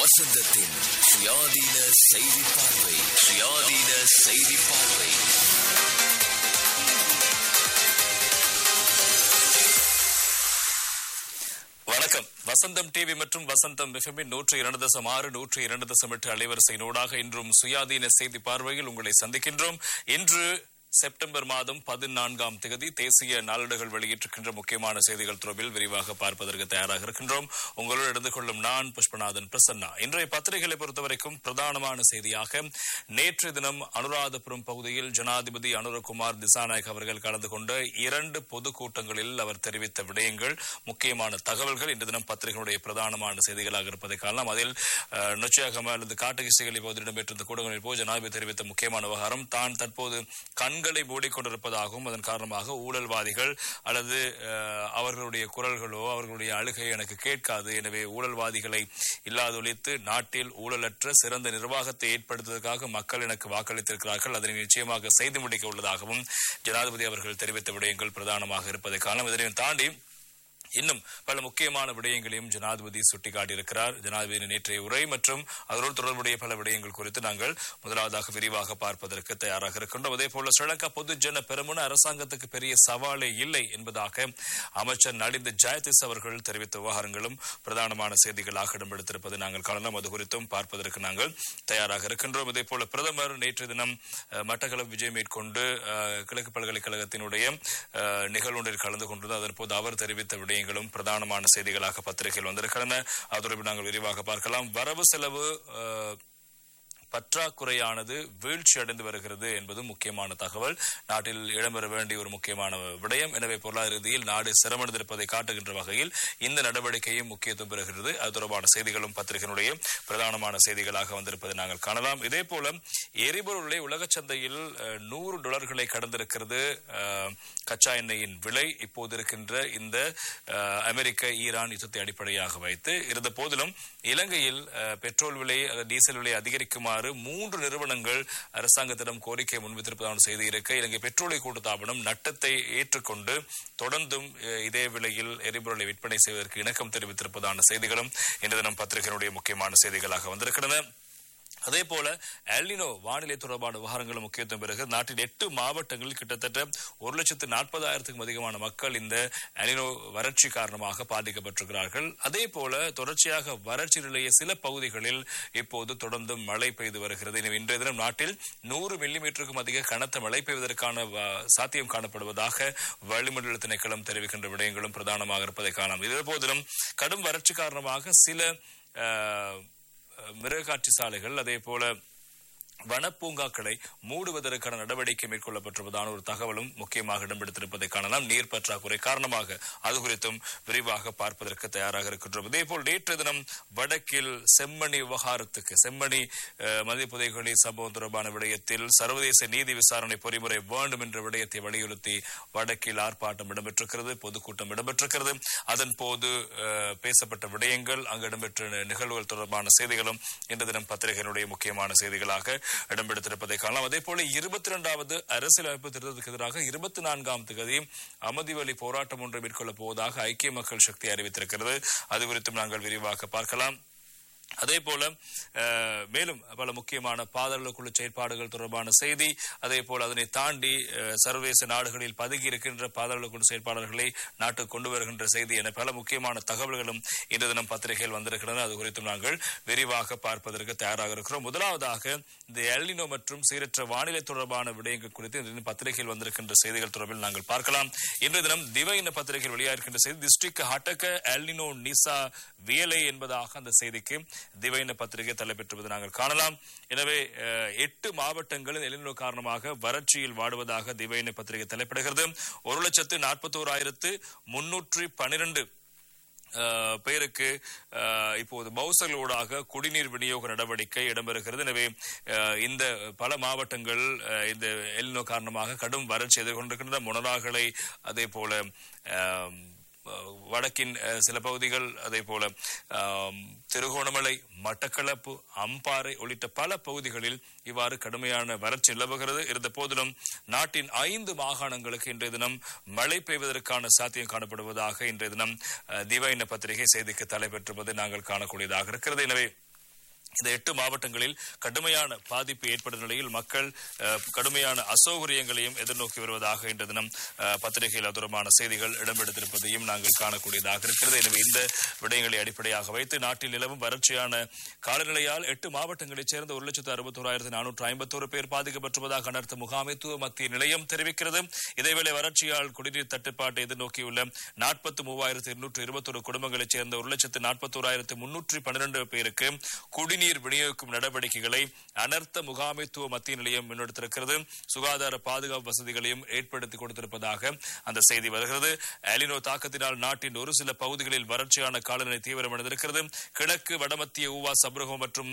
வசந்தத்தின் சுயாதீன செய்தி பார்வை சுயாதீன செய்தி பார்வை வணக்கம் வசந்தம் டிவி மற்றும் வசந்தம் எஃப்எம்மின் நூற்றி இரண்டு தசம் ஆறு நூற்றி இரண்டு தசம் எட்டு அலைவரிசையினூடாக இன்றும் சுயாதீன செய்தி பார்வையில் உங்களை சந்திக்கின்றோம் இன்று செப்டம்பர் மாதம் பதினான்காம் தேதி தேசிய நாளிதழ்கள் வெளியிட்டிருக்கின்ற முக்கியமான செய்திகள் தொடர்பில் விரிவாக பார்ப்பதற்கு தயாராக இருக்கின்றோம் உங்களோடு எடுத்துக் கொள்ளும் நான் புஷ்பநாதன் பிரசன்னா இன்றைய பத்திரிகைகளை பொறுத்தவரைக்கும் பிரதானமான செய்தியாக நேற்று தினம் அனுராதபுரம் பகுதியில் ஜனாதிபதி அனுரகுமார் திசாநாயக் அவர்கள் கலந்து கொண்ட இரண்டு பொதுக்கூட்டங்களில் அவர் தெரிவித்த விடயங்கள் முக்கியமான தகவல்கள் இன்று தினம் பத்திரிகைகளுடைய பிரதானமான செய்திகளாக இருப்பதை காணலாம் அதில் அஹ், நொச்சியாகம அல்லது காட்டகிசைகளை பகுதியில் இடம்பெற்றிருந்த கூட்டங்களில் போது ஜனாதிபதி தெரிவித்த முக்கியமான விவகாரம் தான் தற்போது கண்களை மூடிக்கொண்டிருப்பதாகவும் அதன் காரணமாக ஊழல்வாதிகள் அல்லது அஹ், அவர்களுடைய குரல்களோ அவர்களுடைய அழுகை எனக்கு கேட்காது எனவே ஊழல்வாதிகளை இல்லாதொழித்து நாட்டில் ஊழலற்ற சிறந்த நிர்வாகத்தை ஏற்படுத்துவதற்காக மக்கள் எனக்கு வாக்களித்திருக்கிறார்கள் அதனை நிச்சயமாக செய்து முடிக்க உள்ளதாகவும் ஜனாதிபதி அவர்கள் தெரிவித்த விடயங்கள் பிரதானமாக இருப்பதை காரணம் இதனையும் தாண்டி இன்னும் பல முக்கியமான விடயங்களையும் ஜனாதிபதி சுட்டிக்காட்டியிருக்கிறார் ஜனாதிபதியின் நேற்றைய உரை மற்றும் அதோடு தொடர்புடைய பல விடயங்கள் குறித்து நாங்கள் முதலாவதாக விரிவாக பார்ப்பதற்கு தயாராக இருக்கின்றோம் அதே போல ஸ்ரீலங்கா பொதுஜன பெருமுன அரசாங்கத்துக்கு பெரிய சவாலே இல்லை என்பதாக அமைச்சர் நலிந்த ஜெயதிஸ் அவர்கள் தெரிவித்த விவகாரங்களும் பிரதானமான செய்திகளாக இடம்பெடுத்திருப்பதை நாங்கள் காணலாம் அது குறித்தும் பார்ப்பதற்கு நாங்கள் தயாராக இருக்கின்றோம் இதே போல பிரதமர் நேற்று தினம் அஹ், மட்டக்களப்பு விஜயம் மேற்கொண்டு அஹ், கிழக்கு பல்கலைக்கழகத்தினுடைய அஹ், நிகழ்வொன்றில் கலந்து கொண்டது அதன் போது அவர் தெரிவித்த விடயங்களும் பிரதானமான செய்திகளாக பத்திரிகையில் வந்திருக்கின்றன அது தொடர்பில் நாங்கள் விரிவாக பார்க்கலாம் வரவு செலவு அஹ், பற்றாக்குறையானது வீழ்ச்சி அடைந்து வருகிறது என்பது முக்கியமான தகவல் நாட்டில் இடம்பெற வேண்டிய ஒரு முக்கியமான விடயம் எனவே பொருளாதார ரீதியில் நாடு சிரமடைந்திருப்பதை காட்டுகின்ற வகையில் இந்த நடவடிக்கையும் முக்கியத்துவம் பெறுகிறது அது தொடர்பான செய்திகளும் பத்திரிகையினுடைய பிரதானமான செய்திகளாக வந்திருப்பதை நாங்கள் காணலாம் இதே போல எரிபொருள் விலை உலக சந்தையில் அஹ், நூறு டாலர்களை கடந்திருக்கிறது அஹ், கச்சா எண்ணெயின் விலை இப்போது இருக்கின்ற இந்த அஹ், அமெரிக்க ஈரான் யுத்தத்தை அடிப்படையாக வைத்து இருந்த போதிலும் இலங்கையில் அஹ், பெட்ரோல் விலை அல்லது டீசல் விலை அதிகரிக்குமாறு மூன்று நிறுவனங்கள் அரசாங்கத்திடம் கோரிக்கை முன்வைத்திருப்பதான செய்தி இருக்க இலங்கை பெட்ரோலிய கூட்டுத்தாபனம் நட்டத்தை ஏற்றுக்கொண்டு தொடர்ந்தும் அஹ், இதே விலையில் எரிபொருளை விற்பனை செய்வதற்கு இணக்கம் தெரிவித்திருப்பதான செய்திகளும் இன்று தினம் பத்திரிகையினுடைய முக்கியமான செய்திகளாக வந்திருக்கின்றன அதே போல எல்னினோ வானிலை தொடர்பான விவகாரங்களும் முக்கியத்துவம் பெறுகிறது நாட்டின் எட்டு மாவட்டங்களில் கிட்டத்தட்ட ஒரு லட்சத்து நாற்பதாயிரத்துக்கும் அதிகமான மக்கள் இந்த எல்னினோ வறட்சி காரணமாக பாதிக்கப்பட்டிருக்கிறார்கள் அதே போல தொடர்ச்சியாக வறட்சி நிலைய சில பகுதிகளில் இப்போது தொடர்ந்து மழை பெய்து வருகிறது எனவே இன்றைய தினம் நாட்டில் நூறு மில்லிமீட்டருக்கும் அதிக கனத்த மழை பெய்வதற்கான வ- சாத்தியம் காணப்படுவதாக வளிமண்டல திணைக்களம் தெரிவிக்கின்ற விடயங்களும் பிரதானமாக இருப்பதை காணலாம் இதே போதிலும் கடும் வறட்சி காரணமாக சில அஹ், மிருகக்காட்சி சாலைகள் அதே போல வனப்பூங்காக்களை மூடுவதற்கான நடவடிக்கை மேற்கொள்ளப்பட்டிருப்பதான ஒரு தகவலும் முக்கியமாக இடம்பெடுத்திருப்பதை காணலாம் நீர் பற்றாக்குறை காரணமாக அது குறித்தும் விரிவாக பார்ப்பதற்கு தயாராக இருக்கின்றோம் இதேபோல் நேற்று தினம் வடக்கில் செம்மணி விவகாரத்துக்கு செம்மணி அஹ், மதிப்புதைகளி சம்பவம் தொடர்பான விடயத்தில் சர்வதேச நீதி விசாரணை பொறிமுறை வேண்டும் என்ற விடயத்தை வலியுறுத்தி வடக்கில் ஆர்ப்பாட்டம் இடம்பெற்றிருக்கிறது பொதுக்கூட்டம் இடம்பெற்றிருக்கிறது அதன் போது அஹ், பேசப்பட்ட விடயங்கள் அங்கு இடம்பெற்ற நிகழ்வுகள் தொடர்பான செய்திகளும் இன்று தினம் பத்திரிகையினுடைய முக்கியமான செய்திகளாக இடம்பெடுத்திருப்பதை காணலாம் அதே போல இருபத்தி இரண்டாவது அரசியலமைப்பு திருத்தத்துக்கு எதிராக இருபத்தி நான்காம் தேதி அமைதிவழி போராட்டம் ஒன்றை மேற்கொள்ளப் போவதாக ஐக்கிய மக்கள் சக்தி அறிவித்திருக்கிறது அது குறித்தும் நாங்கள் விரிவாக பார்க்கலாம் அதே போல அஹ், மேலும் பல முக்கியமான பாதாள குழு செயற்பாடுகள் தொடர்பான செய்தி அதே போல அதனை தாண்டி அஹ், சர்வதேச நாடுகளில் பதுங்கி இருக்கின்ற பாதாள குழு செயற்பாளர்களை நாட்டுக்கு கொண்டு வருகின்ற செய்தி என பல முக்கியமான தகவல்களும் இன்று தினம் பத்திரிகையில் வந்திருக்கின்றன அது குறித்தும் நாங்கள் விரிவாக பார்ப்பதற்கு தயாராக இருக்கிறோம் முதலாவதாக இந்த எல்னினோ மற்றும் சீரற்ற வானிலை தொடர்பான விடயங்கள் குறித்து இன்று தினம் பத்திரிகையில் வந்திருக்கின்ற செய்திகள் தொடர்பில் நாங்கள் பார்க்கலாம் இன்று தினம் திவ இன பத்திரிகையில் வெளியாகின்ற செய்தி டிஸ்ட்ரிக்ட் ஹட்டக்க எல்னினோ நிசா வியலை என்பதாக அந்த செய்திக்கு திவைன பத்திரிகை தலைப்பெற்றுவது நாங்கள் காணலாம் எனவே அஹ், எட்டு மாவட்டங்களில் எலினோ காரணமாக வறட்சியில் வாடுவதாக திவைன பத்திரிகை தலைப்பிடுகிறது ஒரு லட்சத்து நாற்பத்தோராயிரத்து முன்னூற்றி பனிரெண்டு அஹ், பேருக்கு அஹ், இப்போது பௌசலூடாக குடிநீர் விநியோக நடவடிக்கை இடம்பெறுகிறது எனவே அஹ், இந்த பல மாவட்டங்கள் அஹ், இந்த எல்னோ காரணமாக கடும் வறட்சி எதிர்கொண்டிருக்கின்றன முனராகலை அதே போல அஹ், அஹ், வடக்கின் அஹ், சில பகுதிகள் அதே போல ஆம், திருகோணமலை மட்டக்களப்பு அம்பாறை உள்ளிட்ட பல பகுதிகளில் இவ்வாறு கடுமையான வறட்சி நிலவுகிறது இருந்த போதிலும் நாட்டின் ஐந்து மாகாணங்களுக்கு இன்றைய தினம் மழை பெய்வதற்கான சாத்தியம் காணப்படுவதாக இன்றைய தினம் அஹ், திவைன பத்திரிகை செய்திக்கு தலைப்பெற்றுவது நாங்கள் காணக்கூடியதாக இருக்கிறது எனவே இந்த எட்டு மாவட்டங்களில் கடுமையான பாதிப்பு ஏற்படும் நிலையில் மக்கள் அஹ், கடுமையான அசௌகரியங்களையும் எதிர்நோக்கி வருவதாக இன்று தினம் அஹ், பத்திரிகையில் அதுரமான செய்திகள் இடம்பெடுத்திருப்பதையும் நாங்கள் காணக்கூடியதாக இருக்கிறது எனவே இந்த விடயங்களை அடிப்படையாக வைத்து நாட்டில் நிலவும் வறட்சியான காலநிலையால் எட்டு மாவட்டங்களைச் சேர்ந்த ஒரு லட்சத்து அறுபத்தோராயிரத்து நானூற்று ஐம்பத்தோரு பேர் பாதிக்கப்பட்டுள்ளதாக அனர்த்த முகாமைத்துவ மத்திய நிலையம் தெரிவிக்கிறது இதேவேளை வறட்சியால் குடிநீர் தட்டுப்பாட்டை எதிர்நோக்கியுள்ள நாற்பத்தி மூவாயிரத்து இருநூற்று இருபத்தொரு குடும்பங்களைச் சேர்ந்த ஒரு லட்சத்து நாற்பத்தோராயிரத்து முன்னூற்றி பன்னிரண்டு பேருக்கு குடிநீர் விநியோகிக்கும் நடவடிக்கைகளை அனர்த்த முகாமைத்துவ மத்திய நிலையம் முன்னெடுத்திருக்கிறது சுகாதார பாதுகாப்பு வசதிகளையும் ஏற்படுத்தி கொடுத்திருப்பதாக அந்த செய்தி வருகிறது அலினோ தாக்கத்தினால் நாட்டின் ஒரு சில பகுதிகளில் வறட்சியான காலநிலை தீவிரமடைந்திருக்கிறது கிழக்கு வடமத்திய ஊவா சபரகம் மற்றும்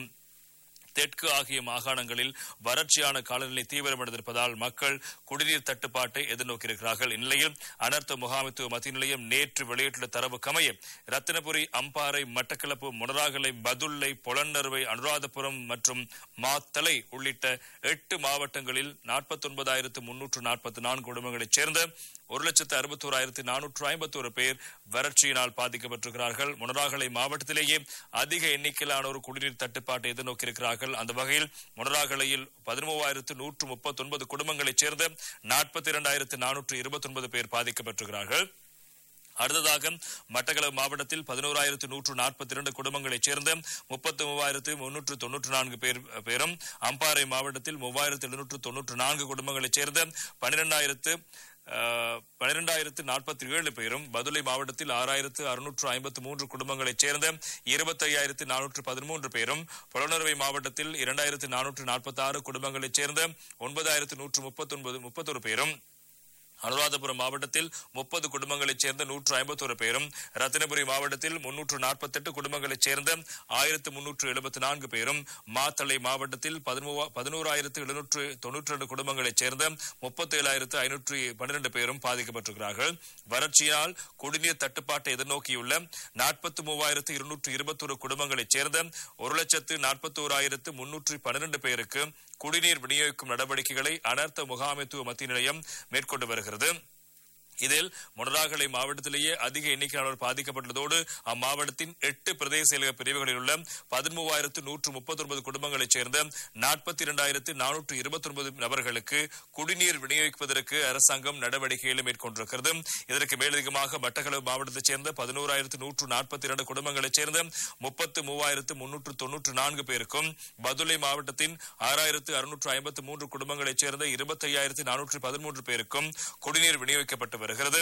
தெற்கு ஆகிய மாகாணங்களில் வறட்சியான காலநிலை தீவிரமடைந்திருப்பதால் மக்கள் குடிநீர் தட்டுப்பாட்டை எதிர்நோக்கியிருக்கிறார்கள் இந்நிலையில் அனர்த்த முகாமைத்துவ மத்திய நிலையம் நேற்று வெளியிட்டுள்ள தரவு கமைய ரத்தினபுரி அம்பாறை மட்டக்களப்பு முனராகலை பதுல்லை பொலன்னறுவை அனுராதபுரம் மற்றும் மாத்தலை உள்ளிட்ட எட்டு மாவட்டங்களில் நாற்பத்தி ஒன்பதாயிரத்து முன்னூற்று நாற்பத்தி நான்கு குடும்பங்களைச் சேர்ந்த ஒரு லட்சத்து அறுபத்தோராயிரத்து நானூற்று ஐம்பத்தோரு பேர் வறட்சியினால் பாதிக்கப்பட்டிருக்கிறார்கள் முனராகலை மாவட்டத்திலேயே அதிக எண்ணிக்கையிலானோர் குடிநீர் தட்டுப்பாட்டை எதிர்நோக்கியிருக்கிறார்கள் அந்த வகையில் முனராகலையில் பதிமூவாயிரத்து நூற்று முப்பத்தொன்பது குடும்பங்களைச் சேர்ந்த நாற்பத்தி இரண்டாயிரத்து நானூற்று இருபத்தொன்பது பேர் பாதிக்கப்பட்டிருக்கிறார்கள் அடுத்ததாக மட்டக்களப்பு மாவட்டத்தில் பதினோராயிரத்து நூற்று நாற்பத்தி இரண்டு குடும்பங்களைச் சேர்ந்த முப்பத்தி மூவாயிரத்து முன்னூற்று தொன்னூற்று நான்கு பேர் பேரும் அம்பாறை மாவட்டத்தில் மூவாயிரத்து எழுநூற்று தொன்னூற்று நான்கு குடும்பங்களைச் சேர்ந்த பனிரெண்டாயிரத்து பனிரெண்டாயிரத்து நாற்பத்தி ஏழு பேரும் பதுளை மாவட்டத்தில் ஆறாயிரத்து அறுநூற்று ஐம்பத்து மூன்று குடும்பங்களைச் சேர்ந்த இருபத்தி ஐயாயிரத்து நானூற்று பதிமூன்று பேரும் புலனறுவை மாவட்டத்தில் இரண்டாயிரத்து நானூற்று நாற்பத்தி ஆறு குடும்பங்களைச் சேர்ந்த ஒன்பதாயிரத்து நூற்று முப்பத்தொன்பது முப்பத்தொரு பேரும் அனுராதபுரம் மாவட்டத்தில் முப்பது குடும்பங்களைச் சேர்ந்த நூற்று ஐம்பத்தொரு பேரும் ரத்தினபுரி மாவட்டத்தில் முன்னூற்று நாற்பத்தெட்டு குடும்பங்களைச் சேர்ந்த ஆயிரத்து முன்னூற்று எழுபத்தி நான்கு பேரும் மாத்தளை மாவட்டத்தில் பதினோராயிரத்து எழுநூற்று தொன்னூற்றி ரெண்டு குடும்பங்களைச் சேர்ந்த முப்பத்தி ஏழாயிரத்து ஐநூற்று பன்னிரண்டு பேரும் பாதிக்கப்பட்டிருக்கிறார்கள் வறட்சியால் குடிநீர் தட்டுப்பாட்டை எதிர்நோக்கியுள்ள நாற்பத்தி மூவாயிரத்து இருநூற்று இருபத்தொரு குடும்பங்களைச் சேர்ந்த ஒரு லட்சத்து நாற்பத்தோராயிரத்து முன்னூற்று பன்னிரண்டு பேருக்கு குடிநீர் விநியோகிக்கும் நடவடிக்கைகளை அனர்த்த முகாமைத்துவ மத்திய நிலையம் மேற்கொண்டு வருகிறது இதில் முனராகலை மாவட்டத்திலேயே அதிக எண்ணிக்கையானோர் பாதிக்கப்பட்டுள்ளதோடு அம்மாவட்டத்தின் எட்டு பிரதேச செயலக பிரிவுகளில் உள்ள பதிமூவாயிரத்து நூற்று முப்பத்தொன்பது குடும்பங்களைச் சேர்ந்த நாற்பத்தி இரண்டாயிரத்து நானூற்று இருபத்தொன்பது நபர்களுக்கு குடிநீர் விநியோகிப்பதற்கு அரசாங்கம் நடவடிக்கைகளை மேற்கொண்டிருக்கிறது இதற்கு மேலதிகமாக மட்டக்களப்பு மாவட்டத்தைச் சேர்ந்த பதினோராயிரத்து நூற்று நாற்பத்தி இரண்டு குடும்பங்களைச் சேர்ந்த முப்பத்து மூவாயிரத்து முன்னூற்று தொன்னூற்று நான்கு பேருக்கும் பதுளை மாவட்டத்தின் ஆறாயிரத்து அறுநூற்று ஐம்பத்து மூன்று குடும்பங்களைச் சேர்ந்த இருபத்தி ஐயாயிரத்து நானூற்று பதிமூன்று பேருக்கும் குடிநீர் விநியோகிக்கப்பட்டு வருகிறது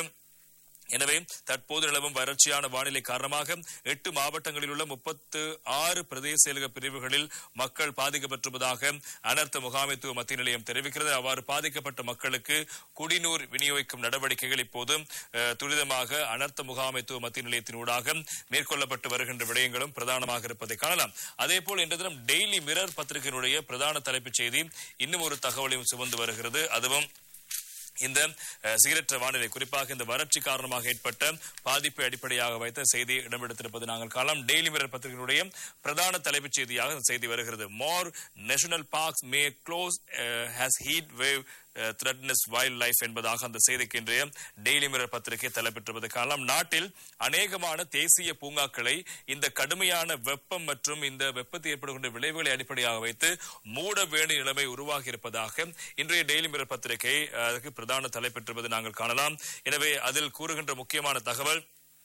எனவே தற்போது நிலவும் வறட்சியான வானிலை காரணமாக எட்டு மாவட்டங்களில் உள்ள முப்பத்து ஆறு பிரதேச செயலக பிரிவுகளில் மக்கள் பாதிக்கப்பட்டிருப்பதாக அனர்த்த முகாமைத்துவ மத்திய நிலையம் தெரிவிக்கிறது அவ்வாறு பாதிக்கப்பட்ட மக்களுக்கு குடிநீர் விநியோகிக்கும் நடவடிக்கைகள் இப்போது அஹ், துரிதமாக அனர்த்த முகாமைத்துவ மத்திய நிலையத்தினூடாக மேற்கொள்ளப்பட்டு வருகின்ற விடயங்களும் பிரதானமாக இருப்பதை காணலாம் அதேபோல் இன்று தினம் டெய்லி மிரர் பத்திரிகையினுடைய பிரதான தலைப்புச் செய்தி இன்னும் ஒரு தகவலையும் சுமந்து வருகிறது அதுவும் இந்த அஹ், சீரற்ற வானிலை குறிப்பாக இந்த வறட்சி காரணமாக ஏற்பட்ட பாதிப்பை அடிப்படையாக வைத்த செய்தி இடம்பெடுத்திருப்பது நாங்கள் காணலாம் டெய்லி மிரர் பத்திரிகையினுடைய பிரதான தலைப்புச் செய்தியாக இந்த செய்தி வருகிறது more national parks may close has heat wave threatens wildlife என்பதாக அந்த செய்திக்கு இன்றைய டெய்லி மிரர் பத்திரிகை தலைப்பெற்றிருப்பது காணலாம் நாட்டில் அநேகமான தேசிய பூங்காக்களை இந்த கடுமையான வெப்பம் மற்றும் இந்த வெப்பத்தை ஏற்படுகின்ற விளைவுகளை அடிப்படையாக வைத்து மூட வேண்டிய நிலைமை உருவாகி இருப்பதாக இன்றைய டெய்லி மிரர் பத்திரிகை அஹ், அதற்கு பிரதான தலைப்பெற்றிருப்பது நாங்கள் காணலாம் எனவே அதில் கூறுகின்ற முக்கியமான தகவல்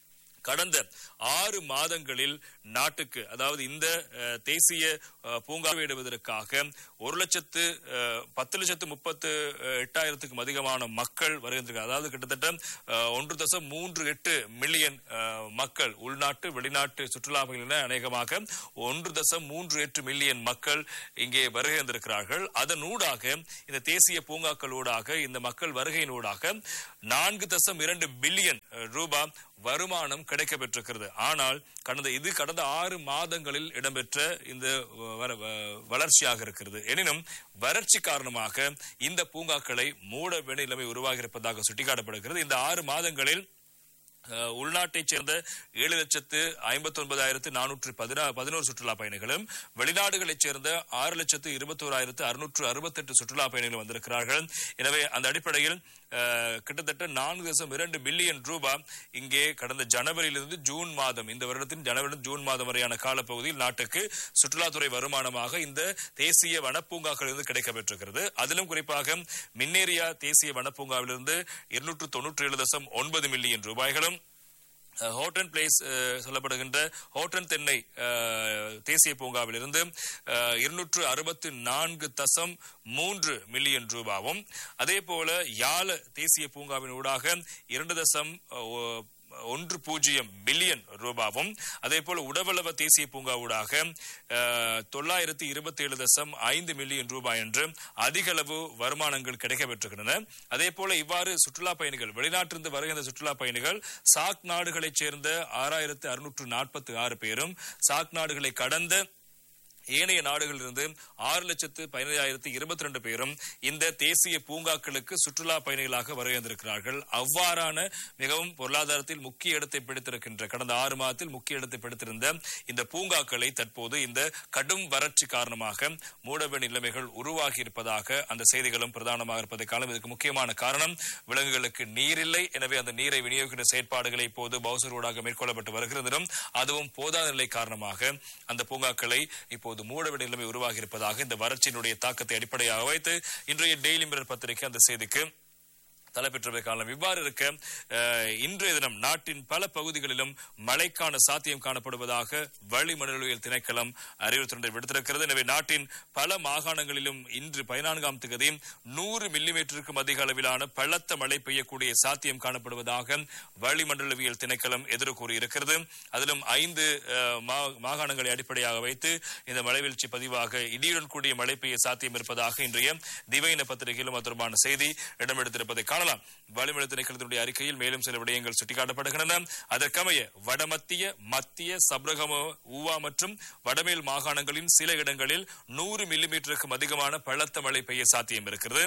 கடந்த ஆறு மாதங்களில் நாட்டுக்கு அதாவது இந்த அஹ், தேசிய அஹ், பூங்காவை இடுவதற்காக ஒரு லட்சத்து அஹ், பத்து லட்சத்து முப்பத்து அஹ், எட்டாயிரத்துக்கும் அதிகமான மக்கள் வருகின்றனர் அதாவது கிட்டத்தட்ட அஹ், ஒன்று தசம் மூன்று எட்டு மில்லியன் அஹ், மக்கள் உள்நாட்டு வெளிநாட்டு சுற்றுலா பயணிகள் என அநேகமாக ஒன்று தசம் மூன்று எட்டு மில்லியன் மக்கள் இங்கே வருகை வந்திருக்கிறார்கள் அதனூடாக இந்த தேசிய பூங்காக்களூடாக இந்த மக்கள் வருகையினூடாக நான்கு தசம் இரண்டு பில்லியன் அஹ், ரூபாய் வருமானம் கிடைக்க பெற்றிருக்கிறது ஆனால் கடந்த இது கடந்த ஆறு மாதங்களில் இடம்பெற்ற இந்த வ- வ- வளர்ச்சியாக இருக்கிறது எனினும் வறட்சி காரணமாக இந்த பூங்காக்களை மூட வேண்டிய நிலைமை உருவாகி இருப்பதாக சுட்டிக்காட்டப்படுகிறது இந்த ஆறு மாதங்களில் அஹ், உள்நாட்டைச் சேர்ந்த ஏழு லட்சத்து ஐம்பத்தி ஒன்பதாயிரத்து நானூற்று பதினா பதினோரு சுற்றுலா பயணிகளும் வெளிநாடுகளைச் சேர்ந்த ஆறு லட்சத்து இருபத்தோராயிரத்து அறுநூற்று அறுபத்தெட்டு சுற்றுலா பயணிகள் வந்திருக்கிறார்கள் எனவே அந்த அடிப்படையில் அஹ், கிட்டத்தட்ட நான்கு தசம் இரண்டு பில்லியன் ரூபாய் இங்கே கடந்த ஜனவரியிலிருந்து ஜூன் மாதம் இந்த வருடத்தின் ஜனவரி ஜூன் மாதம் வரையான காலப்பகுதியில் நாட்டுக்கு சுற்றுலாத்துறை வருமானமாக இந்த தேசிய வனப்பூங்காக்களிலிருந்து கிடைக்கப்பெற்றிருக்கிறது அதிலும் குறிப்பாக மின்னேரியா தேசிய வனப்பூங்காவிலிருந்து இருநூற்று தொன்னூற்றி ஏழு தசம் ஒன்பது மில்லியன் ரூபாய்களும் அஹ், ஹோட்டன் பிளேஸ் அஹ், சொல்லப்படுகின்ற ஹோட்டன் தென்னை அஹ், தேசிய பூங்காவிலிருந்து அஹ், இருநூற்று அறுபத்து நான்கு தசம் மூன்று மில்லியன் ரூபாவும் அதே போல யாழ தேசிய பூங்காவின் ஊடாக இரண்டு தசம் அஹ், ஒ- ஒன்று பூஜ்ஜியம் பில்லியன் ரூபாவும் அதே போல உடவளவ தேசிய பூங்கா ஊடாக அஹ், தொள்ளாயிரத்தி இருபத்தி ஏழு தசம் ஐந்து மில்லியன் ரூபாய் என்று அதிக அளவு வருமானங்கள் கிடைக்கப்பெற்றிருக்கின்றன அதே போல இவ்வாறு சுற்றுலா பயணிகள் வெளிநாட்டிலிருந்து வருகின்ற சுற்றுலா பயணிகள் சாக் நாடுகளைச் சேர்ந்த ஆறாயிரத்து அறுநூற்று நாற்பத்தி ஆறு பேரும் சாக் நாடுகளை கடந்த ஏனைய நாடுகளிலிருந்து ஆறு லட்சத்து பதினைந்தாயிரத்து இருபத்தி ரெண்டு பேரும் இந்த தேசிய பூங்காக்களுக்கு சுற்றுலா பயணிகளாக வருகின்றிருக்கிறார்கள் அவ்வாறான மிகவும் பொருளாதாரத்தில் முக்கிய இடத்தை பிடித்திருக்கின்ற கடந்த ஆறு மாதத்தில் முக்கிய இடத்தை பிடித்திருந்த இந்த பூங்காக்களை தற்போது இந்த கடும் வறட்சி காரணமாக மூடவே நிலைமைகள் உருவாகி இருப்பதாக அந்த செய்திகளும் பிரதானமாக இருப்பதை காலம் இதுக்கு முக்கியமான காரணம் விலங்குகளுக்கு நீர் இல்லை எனவே அந்த நீரை விநியோகிக்கின்ற செயற்பாடுகளை இப்போது பவுசர் ஊடாக மேற்கொள்ளப்பட்டு வருகிறதும் அதுவும் போதாத நிலை காரணமாக அந்த பூங்காக்களை இப்போது மூடவிட நிலைமை உருவாகி இருப்பதாக இந்த வறட்சியினுடைய தாக்கத்தை அடிப்படையாக வைத்து இன்றைய டெய்லி மிரர் பத்திரிகை அந்த செய்திக்கு தலைப்பெற்றவை காலம் இவ்வாறு இருக்க அஹ், இன்றைய தினம் நாட்டின் பல பகுதிகளிலும் மழைக்கான சாத்தியம் காணப்படுவதாக வளிமண்டலவியல் திணைக்களம் அறிவுறுத்தலை விடுத்திருக்கிறது எனவே நாட்டின் பல மாகாணங்களிலும் இன்று பதினான்காம் தேதி நூறு மில்லிமீட்டருக்கும் அதிக அளவிலான பலத்த மழை பெய்யக்கூடிய சாத்தியம் காணப்படுவதாக வளிமண்டலவியல் திணைக்களம் எதிர் கூறியிருக்கிறது அதிலும் ஐந்து அஹ், மா- மாகாணங்களை அடிப்படையாக வைத்து இந்த மழை வீழ்ச்சி பதிவாக இடியுடன் கூடிய மழை பெய்ய சாத்தியம் இருப்பதாக இன்றைய திவையின பத்திரிகையிலும் அது தொடர்பான செய்தி இடம்பெடுத்திருப்பதை காணலாம் வளிமண்டல திணைக்களத்தினுடைய அறிக்கையில் மேலும் சில விடயங்கள் சுட்டிக்காட்டப்படுகின்றன அதற்கமைய வடமத்திய மத்திய சப்ரகம ஊவா மற்றும் வடமேல் மாகாணங்களின் சில இடங்களில் நூறு மில்லிமீட்டருக்கும் அதிகமான பலத்த மழை பெய்ய சாத்தியம் இருக்கிறது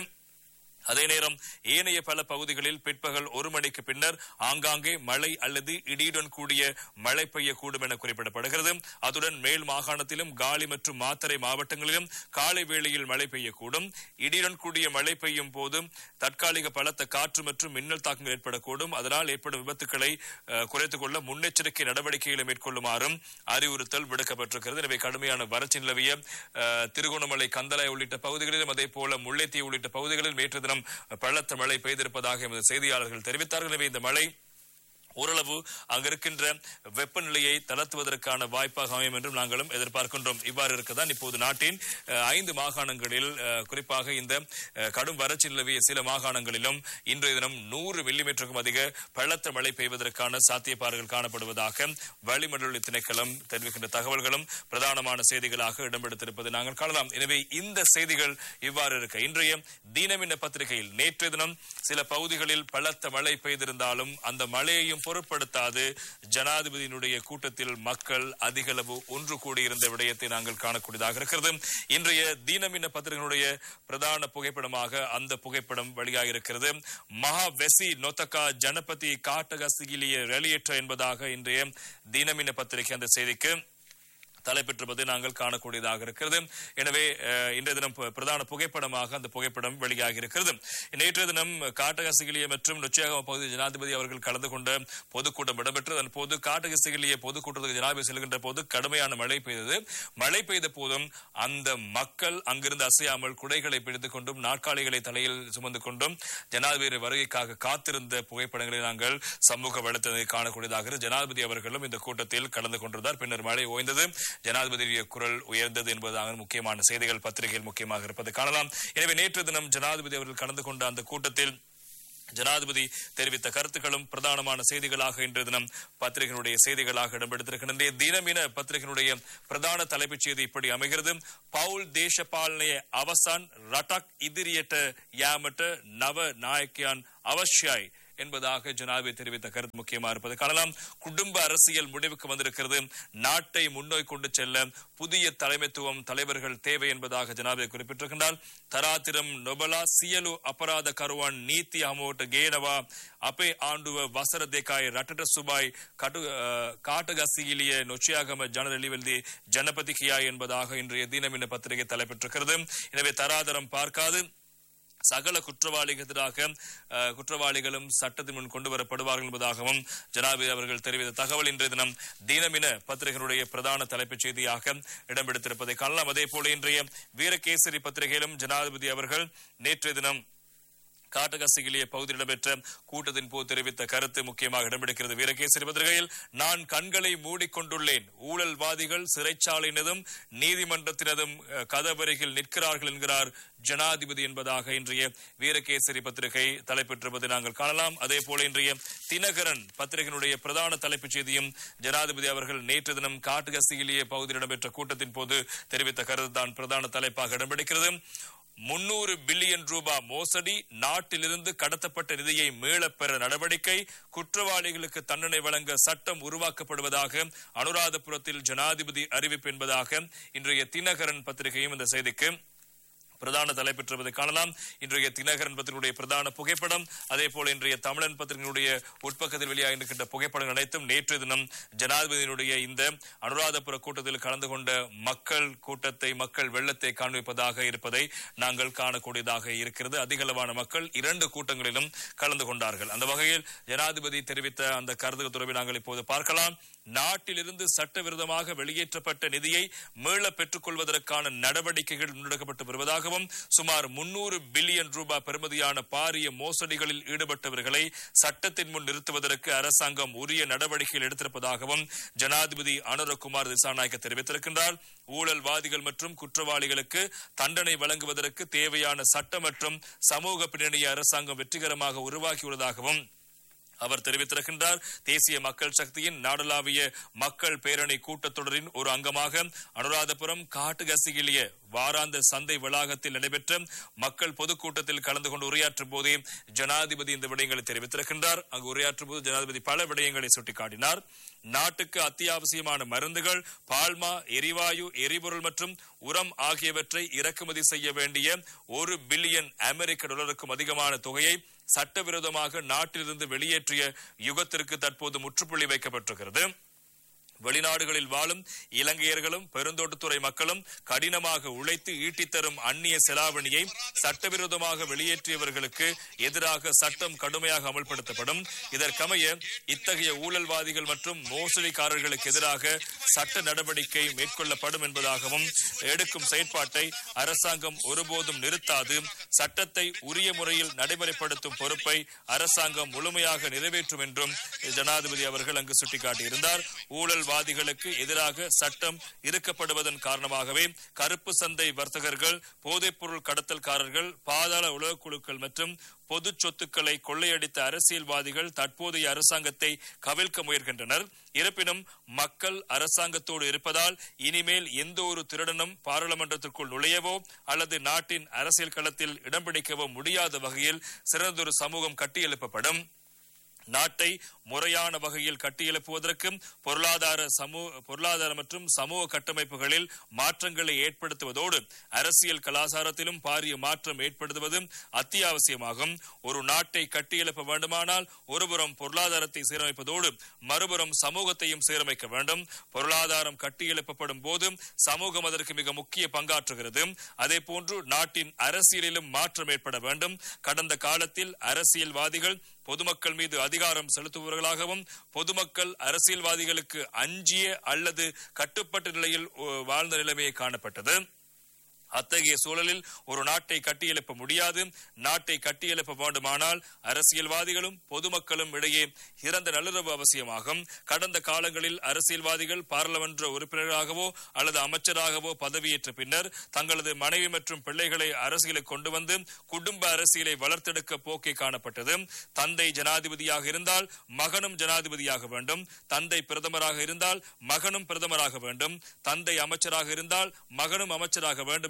அதே நேரம் ஏனைய பல பகுதிகளில் பிற்பகல் ஒரு மணிக்கு பின்னர் ஆங்காங்கே மழை அல்லது இடியுடன் கூடிய மழை பெய்யக்கூடும் என குறிப்பிடப்படுகிறது அத்துடன் மேல் மாகாணத்திலும் காலி மற்றும் மாத்தறை மாவட்டங்களிலும் காலை வேளையில் மழை பெய்யக்கூடும் இடியுடன் கூடிய மழை பெய்யும் போது தற்காலிக பலத்த காற்று மற்றும் மின்னல் தாக்கங்கள் ஏற்படக்கூடும் அதனால் ஏற்படும் விபத்துக்களை அஹ், குறைத்துக் கொள்ள முன்னெச்சரிக்கை நடவடிக்கைகளை மேற்கொள்ளுமாறும் அறிவுறுத்தல் விடுக்கப்பட்டிருக்கிறது எனவே கடுமையான வறட்சி நிலவிய அஹ், திருகோணமலை கந்தலாய் உள்ளிட்ட பகுதிகளிலும் அதே போல முல்லைத்தீவு உள்ளிட்ட பகுதிகளில் நேற்று தினம் பலத்த மழை பெய்திருப்பதாக எமது செய்தியாளர்கள் தெரிவித்தார்கள் எனவே இந்த மழை ஓரளவு அங்கிருக்கின்ற வெப்பநிலையை தளர்த்துவதற்கான வாய்ப்பாக அமையும் என்றும் நாங்களும் எதிர்பார்க்கின்றோம் இவ்வாறு இருக்கதான் இப்போது நாட்டின் அஹ், ஐந்து மாகாணங்களில் அஹ், குறிப்பாக இந்த அஹ், கடும் வறட்சி நிலவிய சில மாகாணங்களிலும் இன்றைய தினம் நூறு மில்லிமீட்டருக்கும் அதிக பலத்த மழை பெய்வதற்கான சாத்தியப்பாடுகள் காணப்படுவதாக வளிமண்டல திணைக்களம் தெரிவிக்கின்ற தகவல்களும் பிரதானமான செய்திகளாக இடம்பெடுத்திருப்பதை நாங்கள் காணலாம் எனவே இந்த செய்திகள் இவ்வாறு இருக்க இன்றைய தீனமின்ன பத்திரிகையில் நேற்றைய தினம் சில பகுதிகளில் பலத்த மழை பெய்திருந்தாலும் அந்த மழையையும் பொருட்படுத்தாது ஜனாதிபதியினுடைய கூட்டத்தில் மக்கள் அதிகளவு ஒன்று கூடியிருந்த விடயத்தை நாங்கள் காணக்கூடியதாக இருக்கிறது இன்றைய தீனமின்ன பத்திரிகையினுடைய பிரதான புகைப்படமாக அந்த புகைப்படம் வெளியாக இருக்கிறது மகா வெசி நொத்தகா ஜனபதி காட்டகசிகிலிய வெளியேற்ற என்பதாக இன்றைய தீனமின்ன பத்திரிகை அந்த செய்திக்கு தலைப்பெற்றிருப்பதை நாங்கள் காணக்கூடியதாக இருக்கிறது எனவே அஹ், இன்றைய தினம் ப- பிரதான புகைப்படமாக அந்த புகைப்படம் வெளியாகி இருக்கிறது நேற்றைய தினம் காட்டகசிகிலிய மற்றும் நொச்சியாகம பகுதி ஜனாதிபதி அவர்கள் கலந்து கொண்ட பொதுக்கூட்டம் இடம்பெற்றது அதன் போது காட்டகசிகிலிய பொதுக்கூட்டத்துக்கு ஜனாதிபதி செல்கின்ற போது கடுமையான மழை பெய்தது மழை பெய்த போதும் அந்த மக்கள் அங்கிருந்து அசையாமல் குடைகளை பிடித்துக் கொண்டும் நாற்காலிகளை தலையில் சுமந்து கொண்டும் ஜனாதிபதி வருகைக்காக காத்திருந்த புகைப்படங்களை நாங்கள் சமூக வலைத்தளத்தை காணக்கூடியதாக இருக்கிறது. ஜனாதிபதி அவர்களும் இந்த கூட்டத்தில் கலந்து கொண்டிருந்தார் பின்னர் மழை ஓய்ந்தது ஜனாதிபதியுடைய குரல் உயர்ந்தது என்பதாக முக்கியமான செய்திகள் பத்திரிகையில் முக்கியமாக இருப்பதை காணலாம் எனவே நேற்று தினம் ஜனாதிபதி அவர்கள் கலந்து கொண்ட அந்த கூட்டத்தில் ஜனாதிபதி தெரிவித்த கருத்துக்களும் பிரதானமான செய்திகளாக இன்றைய தினம் பத்திரிகையினுடைய செய்திகளாக இடம்பெடுத்திருக்கின்றன தினமின பத்திரிகையினுடைய பிரதான தலைப்புச் செய்தி இப்படி அமைகிறது பவுல் தேசபாலனைய அவசான் ரட்டாக் இதிரியட்ட யாமட்ட நவ நாயக்கியான் அவசியாய் என்பதாக ஜனாபி தெரிவித்த கருத்து முக்கியமா இருப்பது காணலாம் குடும்ப அரசியல் முடிவுக்கு வந்திருக்கிறது நாட்டை முன்னோய் கொண்டு செல்ல புதிய தலைமைத்துவம் தலைவர்கள் தேவை என்பதாக ஜனாபி குறிப்பிட்டிருக்கின்றார் தராத்திரம் நொபலா සියලු අපරාධ කරුවන් නීති හමුවට ගේනවා අපේ ආණ්ඩුව වසර දෙකයි රටට සුබයි කටු காட்டகசியிலிய நொச்சியாகம ஜனரலிவெல்தி ஜனபதி கியா என்பதாக இன்றைய தினமின பத்திரிகை தலைப்பெற்றிருக்கிறது எனவே தராதரம் பார்க்காது சகல குற்றவாளிகள் எதிராக அஹ், குற்றவாளிகளும் சட்டத்தின் முன் கொண்டு வரப்படுவார்கள் என்பதாகவும் ஜனாபதி அவர்கள் தெரிவித்த தகவல் இன்றைய தினம் தினமின பத்திரிகைகளுடைய பிரதான தலைப்புச் செய்தியாக இடம்பெடுத்திருப்பதை காணலாம் அதே போல இன்றைய வீரகேசரி பத்திரிகையிலும் ஜனாதிபதி அவர்கள் நேற்றைய தினம் காட்டகசிகிலிய பகுதியில் இடம்பெற்ற கூட்டத்தின் போது தெரிவித்த கருத்து முக்கியமாக இடம்பெடுக்கிறது வீரகேசரி பத்திரிகையில் நான் கண்களை மூடிக்கொண்டுள்ளேன் ஊழல்வாதிகள் சிறைச்சாலையினதும் நீதிமன்றத்தினதும் அஹ், கதவருகில் நிற்கிறார்கள் என்கிறார் ஜனாதிபதி என்பதாக இன்றைய வீரகேசரி பத்திரிகை தலைப்பெற்றிருப்பதை நாங்கள் காணலாம் அதே போல இன்றைய தினகரன் பத்திரிகையினுடைய பிரதான தலைப்புச் செய்தியும் ஜனாதிபதி அவர்கள் நேற்று தினம் காட்டுகசியிலேயே பகுதியில் இடம்பெற்ற கூட்டத்தின் போது தெரிவித்த கருத்து தான் பிரதான தலைப்பாக இடம்பெடுக்கிறது முன்னூறு பில்லியன் ரூபாய் மோசடி நாட்டிலிருந்து கடத்தப்பட்ட நிதியை மீளப் பெற நடவடிக்கை குற்றவாளிகளுக்கு தண்டனை வழங்க சட்டம் உருவாக்கப்படுவதாக அனுராதபுரத்தில் ஜனாதிபதி அறிவிப்பு என்பதாக இன்றைய தினகரன் பத்திரிகையும் இந்த செய்திக்கு பிரதான தலைப்பெற்றுவதை காணலாம் இன்றைய தினகரன் பத்திரிகையுடைய பிரதான புகைப்படம் அதே போல இன்றைய தமிழன் பத்திரிகையுடைய உட்பக்கத்தில் வெளியாகின்ற புகைப்படங்கள் அனைத்தும் நேற்று தினம் ஜனாதிபதியினுடைய இந்த அனுராதபுர கூட்டத்தில் கலந்து கொண்ட மக்கள் கூட்டத்தை மக்கள் வெள்ளத்தை காண்பிப்பதாக இருப்பதை நாங்கள் காணக்கூடியதாக இருக்கிறது அதிகளவான மக்கள் இரண்டு கூட்டங்களிலும் கலந்து கொண்டார்கள் அந்த வகையில் ஜனாதிபதி தெரிவித்த அந்த கருத்து தொடர்பை நாங்கள் இப்போது பார்க்கலாம் நாட்டிலிருந்து சட்டவிரோதமாக வெளியேற்றப்பட்ட நிதியை மீள பெற்றுக் கொள்வதற்கான நடவடிக்கைகள் முன்னெடுக்கப்பட்டு வருவதாகவும் சுமார் முன்னூறு பில்லியன் ரூபாய் பெறுமதியான பாரிய மோசடிகளில் ஈடுபட்டவர்களை சட்டத்தின் முன் நிறுத்துவதற்கு அரசாங்கம் உரிய நடவடிக்கைகள் எடுத்திருப்பதாகவும் ஜனாதிபதி அனுரகுமார் திசாநாயக்க தெரிவித்திருக்கின்றார் ஊழல்வாதிகள் மற்றும் குற்றவாளிகளுக்கு தண்டனை வழங்குவதற்கு தேவையான சட்ட மற்றும் சமூக பின்னணியை அரசாங்கம் வெற்றிகரமாக உருவாக்கியுள்ளதாகவும் அவர் தெரிவித்திருக்கின்றார் தேசிய மக்கள் சக்தியின் நாடளாவிய மக்கள் பேரணி கூட்டத்தொடரின் ஒரு அங்கமாக அனுராதபுரம் காட்டுகசிகிலிய வாராந்த சந்தை வளாகத்தில் நடைபெற்ற மக்கள் பொதுக்கூட்டத்தில் கலந்து கொண்டு உரையாற்றும் போதே ஜனாதிபதி இந்த விடயங்களை தெரிவித்திருக்கின்றார் அங்கு உரையாற்றும் போது ஜனாதிபதி பல விடயங்களை சுட்டிக்காட்டினார் நாட்டுக்கு அத்தியாவசியமான மருந்துகள் பால்மா எரிவாயு எரிபொருள் மற்றும் உரம் ஆகியவற்றை இறக்குமதி செய்ய வேண்டிய ஒரு பில்லியன் அமெரிக்க டாலருக்கும் அதிகமான தொகையை சட்டவிரோதமாக நாட்டிலிருந்து வெளியேற்றிய யுகத்திற்கு தற்போது முற்றுப்புள்ளி வைக்கப்பட்டிருக்கிறது வெளிநாடுகளில் வாழும் இலங்கையர்களும் பெருந்தோட்டத்துறை மக்களும் கடினமாக உழைத்து ஈட்டித் தரும் அந்நிய செலாவணியை சட்டவிரோதமாக வெளியேற்றியவர்களுக்கு எதிராக சட்டம் கடுமையாக அமல்படுத்தப்படும் இதற்கமைய இத்தகைய ஊழல்வாதிகள் மற்றும் மோசடிக்காரர்களுக்கு எதிராக சட்ட நடவடிக்கை மேற்கொள்ளப்படும் என்பதாகவும் எடுக்கும் செயற்பாட்டை அரசாங்கம் ஒருபோதும் நிறுத்தாது சட்டத்தை உரிய முறையில் நடைமுறைப்படுத்தும் பொறுப்பை அரசாங்கம் முழுமையாக நிறைவேற்றும் என்றும் ஜனாதிபதி அவர்கள் அங்கு சுட்டிக்காட்டியிருந்தார் ஊழல்வாதிகளுக்கு எதிராக சட்டம் இருக்கப்படுவதன் காரணமாகவே கருப்பு சந்தை வர்த்தகர்கள் போதைப்பொருள் கடத்தல்காரர்கள் பாதாள உலகக் குழுக்கள் மற்றும் பொது சொத்துக்களை கொள்ளையடித்த அரசியல்வாதிகள் தற்போதைய அரசாங்கத்தை கவிழ்க்க முயல்கின்றனர் இருப்பினும் மக்கள் அரசாங்கத்தோடு இருப்பதால் இனிமேல் எந்த ஒரு திருடனும் பாராளுமன்றத்திற்குள் நுழையவோ அல்லது நாட்டின் அரசியல் களத்தில் இடம் பிடிக்கவோ முடியாத வகையில் சிறந்தொரு சமூகம் கட்டியெழுப்பப்படும் நாட்டை முறையான வகையில் கட்டியெழுப்புவதற்கும் பொருளாதார சமூக பொருளாதார மற்றும் சமூக கட்டமைப்புகளில் மாற்றங்களை ஏற்படுத்துவதோடு அரசியல் கலாச்சாரத்திலும் பாரிய மாற்றம் ஏற்படுத்துவதும் அத்தியாவசியமாகும் ஒரு நாட்டை கட்டியெழுப்ப வேண்டுமானால் ஒருபுறம் பொருளாதாரத்தை சீரமைப்பதோடு மறுபுறம் சமூகத்தையும் சீரமைக்க வேண்டும் பொருளாதாரம் கட்டியெழுப்பப்படும் போது சமூகம் அதற்கு மிக முக்கிய பங்காற்றுகிறது அதே போன்று நாட்டின் அரசியலிலும் மாற்றம் ஏற்பட வேண்டும் கடந்த காலத்தில் அரசியல்வாதிகள் பொதுமக்கள் மீது அதிகாரம் செலுத்துபவர்களாகவும் பொதுமக்கள் அரசியல்வாதிகளுக்கு அஞ்சிய அல்லது கட்டுப்பட்ட நிலையில் அஹ், வாழ்ந்த நிலைமையை காணப்பட்டது அத்தகைய சூழலில் ஒரு நாட்டை கட்டியெழுப்ப முடியாது நாட்டை கட்டியெழுப்ப வேண்டுமானால் அரசியல்வாதிகளும் பொதுமக்களும் இடையே இறந்த நல்லுறவு அவசியமாகும் கடந்த காலங்களில் அரசியல்வாதிகள் பாராளுமன்ற உறுப்பினராகவோ அல்லது அமைச்சராகவோ பதவியேற்ற பின்னர் தங்களது மனைவி மற்றும் பிள்ளைகளை அரசியலுக்கு கொண்டு வந்து குடும்ப அரசியலை வளர்த்தெடுக்க போக்கை காணப்பட்டது தந்தை ஜனாதிபதியாக இருந்தால் மகனும் ஜனாதிபதியாக வேண்டும் தந்தை பிரதமராக இருந்தால் மகனும் பிரதமராக வேண்டும் தந்தை அமைச்சராக இருந்தால் மகனும் அமைச்சராக வேண்டும்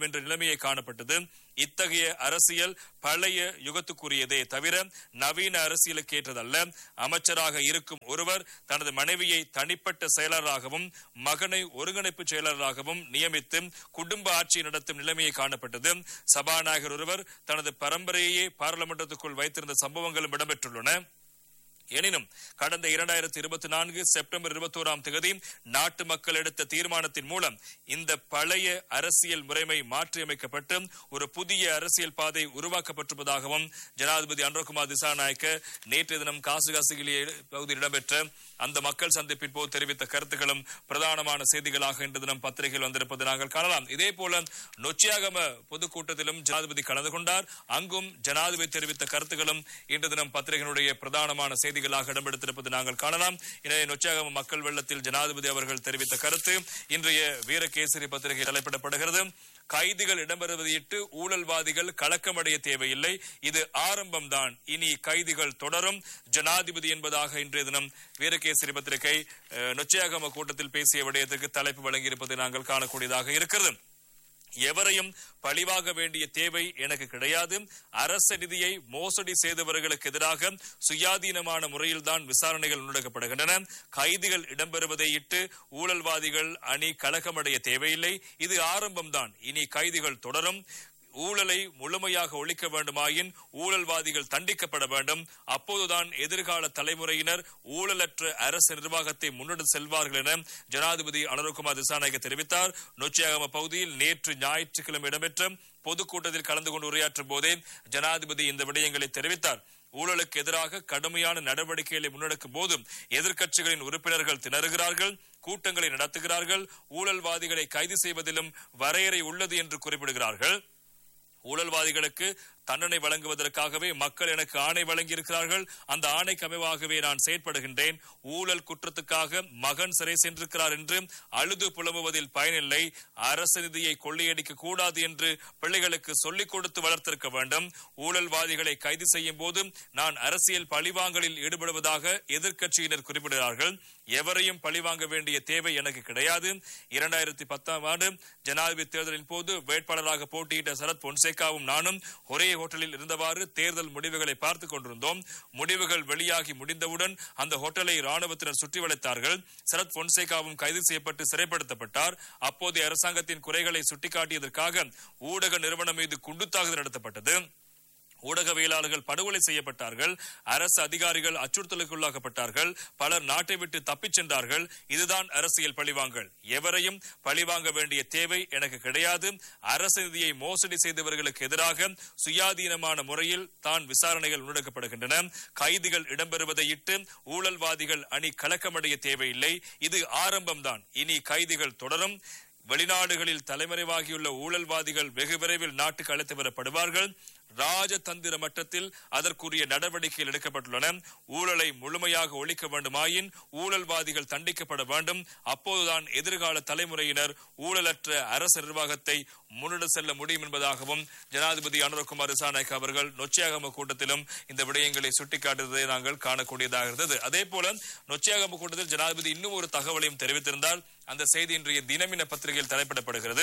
என்ற நிலைமையை காணப்பட்டது இத்தகைய அரசியல் பழைய யுகத்துக்குரியதே தவிர நவீன அரசியலுக்கு ஏற்றதல்ல அமைச்சராக இருக்கும் ஒருவர் தனது மனைவியை தனிப்பட்ட செயலராகவும் மகனை ஒருங்கிணைப்பு செயலராகவும் நியமித்து குடும்ப ஆட்சி நடத்தும் நிலைமையை காணப்பட்டது சபாநாயகர் ஒருவர் தனது பரம்பரையே பாராளுமன்றத்துக்குள் வைத்திருந்த சம்பவங்களும் இடம்பெற்றுள்ளன எனினும் கடந்த இரண்டாயிரத்தி இருபத்தி நான்கு செப்டம்பர் இருபத்தோராம் தேதி நாட்டு மக்கள் எடுத்த தீர்மானத்தின் மூலம் இந்த பழைய அரசியல் முறைமை மாற்றியமைக்கப்பட்டு ஒரு புதிய அரசியல் பாதை உருவாக்கப்பட்டிருப்பதாகவும் ஜனாதிபதி அன்ரகுமார் திசாநாயக்க நேற்றைய தினம் காசுகாசிகிலே பகுதியில் இடம்பெற்ற அந்த மக்கள் சந்திப்பின் போது தெரிவித்த கருத்துக்களும் பிரதானமான செய்திகளாக இன்று தினம் பத்திரிகையில் வந்திருப்பதை நாங்கள் காணலாம் இதே போல நொச்சியாகம பொதுக்கூட்டத்திலும் ஜனாதிபதி கலந்து கொண்டார் அங்கும் ஜனாதிபதி தெரிவித்த கருத்துக்களும் இன்று தினம் பத்திரிகையினுடைய பிரதானமான செய்திகளாக இடம்பெடுத்திருப்பது நாங்கள் காணலாம் எனவே நொச்சியாகம மக்கள் வெள்ளத்தில் ஜனாதிபதி அவர்கள் தெரிவித்த கருத்து இன்றைய வீரகேசரி பத்திரிகை தலைப்பிடப்படுகிறது கைதிகள் இடம்பெறுவதையிட்டு ஊழல்வாதிகள் கலக்கமடைய தேவையில்லை இது ஆரம்பம்தான் இனி கைதிகள் தொடரும் ஜனாதிபதி என்பதாக இன்றைய தினம் வீரகேசரி பத்திரிகை அஹ், நொச்சியாகம கூட்டத்தில் பேசிய விடயத்துக்கு தலைப்பு வழங்கியிருப்பதை நாங்கள் காணக்கூடியதாக இருக்கிறது எவரையும் பழிவாக வேண்டிய தேவை எனக்கு கிடையாது அரச நிதியை மோசடி செய்தவர்களுக்கு எதிராக சுயாதீனமான முறையில்தான் விசாரணைகள் முன்னெடுக்கப்படுகின்றன கைதிகள் இடம்பெறுவதை இட்டு ஊழல்வாதிகள் அணி கலக்கமடைய தேவையில்லை இது ஆரம்பம்தான் இனி கைதிகள் தொடரும் ஊழலை முழுமையாக ஒழிக்க வேண்டுமாயின் ஊழல்வாதிகள் தண்டிக்கப்பட வேண்டும் அப்போதுதான் எதிர்கால தலைமுறையினர் ஊழலற்ற அரசு நிர்வாகத்தை முன்னெடுத்து செல்வார்கள் என ஜனாதிபதி அனுரகுமார் திசாநாயக்க தெரிவித்தார் நொச்சியாகம பகுதியில் நேற்று ஞாயிற்றுக்கிழமை இடம்பெற்ற பொதுக்கூட்டத்தில் கலந்து கொண்டு உரையாற்றும் போதே ஜனாதிபதி இந்த விடயங்களை தெரிவித்தார் ஊழலுக்கு எதிராக கடுமையான நடவடிக்கைகளை முன்னெடுக்கும் போதும் எதிர்க்கட்சிகளின் உறுப்பினர்கள் திணறுகிறார்கள் கூட்டங்களை நடத்துகிறார்கள் ஊழல்வாதிகளை கைது செய்வதிலும் வரையறை உள்ளது என்று குறிப்பிடுகிறார்கள் ஊழல்வாதிகளுக்கு தண்டனை வழங்குவதற்காகவே மக்கள் எனக்கு ஆணை வழங்கியிருக்கிறார்கள் அந்த ஆணைக்கு அமைவாகவே நான் செயற்படுகின்றேன் ஊழல் குற்றத்துக்காக மகன் சிறை சென்றிருக்கிறார் என்று அழுது புலம்புவதில் பயனில்லை அரசு நிதியை கொள்ளையடிக்க கூடாது என்று பிள்ளைகளுக்கு சொல்லிக் கொடுத்து வளர்த்திருக்க வேண்டும் ஊழல்வாதிகளை கைது செய்யும் போது நான் அரசியல் பழிவாங்கலில் ஈடுபடுவதாக எதிர்க்கட்சியினர் குறிப்பிடுகிறார்கள் எவரையும் பழிவாங்க வேண்டிய தேவை எனக்கு கிடையாது இரண்டாயிரத்தி பத்தாம் ஆண்டு ஜனாதிபதி தேர்தலின் போது வேட்பாளராக போட்டியிட்ட சரத் பொன்சேகாவும் நானும் ஒரே ஹோட்டலில் இருந்தவாறு தேர்தல் முடிவுகளை பார்த்துக் கொண்டிருந்தோம் முடிவுகள் வெளியாகி முடிந்தவுடன் அந்த ஹோட்டலை ராணுவத்தினர் சுற்றி வளைத்தார்கள் சரத் பொன்சேகாவும் கைது செய்யப்பட்டு சிறைப்படுத்தப்பட்டார் அப்போதைய அரசாங்கத்தின் குறைகளை சுட்டிக்காட்டியதற்காக ஊடக நிறுவனம் மீது குண்டுத்தாக்குதல் நடத்தப்பட்டது ஊடகவியலாளர்கள் படுகொலை செய்யப்பட்டார்கள் அரசு அதிகாரிகள் அச்சுறுத்தலுக்குள்ளாக்கப்பட்டார்கள் பலர் நாட்டை விட்டு தப்பிச் சென்றார்கள் இதுதான் அரசியல் பழிவாங்கல் எவரையும் பழிவாங்க வேண்டிய தேவை எனக்கு கிடையாது அரசு நிதியை மோசடி செய்தவர்களுக்கு எதிராக சுயாதீனமான முறையில் தான் விசாரணைகள் முன்னெடுக்கப்படுகின்றன கைதிகள் இடம்பெறுவதை இட்டு ஊழல்வாதிகள் அணி கலக்கமடைய தேவையில்லை இது ஆரம்பம்தான் இனி கைதிகள் தொடரும் வெளிநாடுகளில் தலைமறைவாகியுள்ள ஊழல்வாதிகள் வெகு விரைவில் நாட்டுக்கு அழைத்து வரப்படுவார்கள் ராஜதந்திர மட்டத்தில் அதற்குரிய நடவடிக்கைகள் எடுக்கப்பட்டுள்ளன ஊழலை முழுமையாக ஒழிக்க வேண்டுமாயின் ஊழல்வாதிகள் தண்டிக்கப்பட வேண்டும் அப்போதுதான் எதிர்கால தலைமுறையினர் ஊழலற்ற அரசு நிர்வாகத்தை முன்னெடு செல்ல முடியும் என்பதாகவும் ஜனாதிபதி அனுரகுமார் திசாநாயக் அவர்கள் நொச்சியாகம கூட்டத்திலும் இந்த விடயங்களை சுட்டிக்காட்டுவதை நாங்கள் காணக்கூடியதாக இருந்தது அதே போல நொச்சியாகம கூட்டத்தில் ஜனாதிபதி இன்னும் ஒரு தகவலையும் தெரிவித்திருந்தால் அந்த செய்தி இன்றைய தினமின பத்திரிகையில் தலைப்பிடப்படுகிறது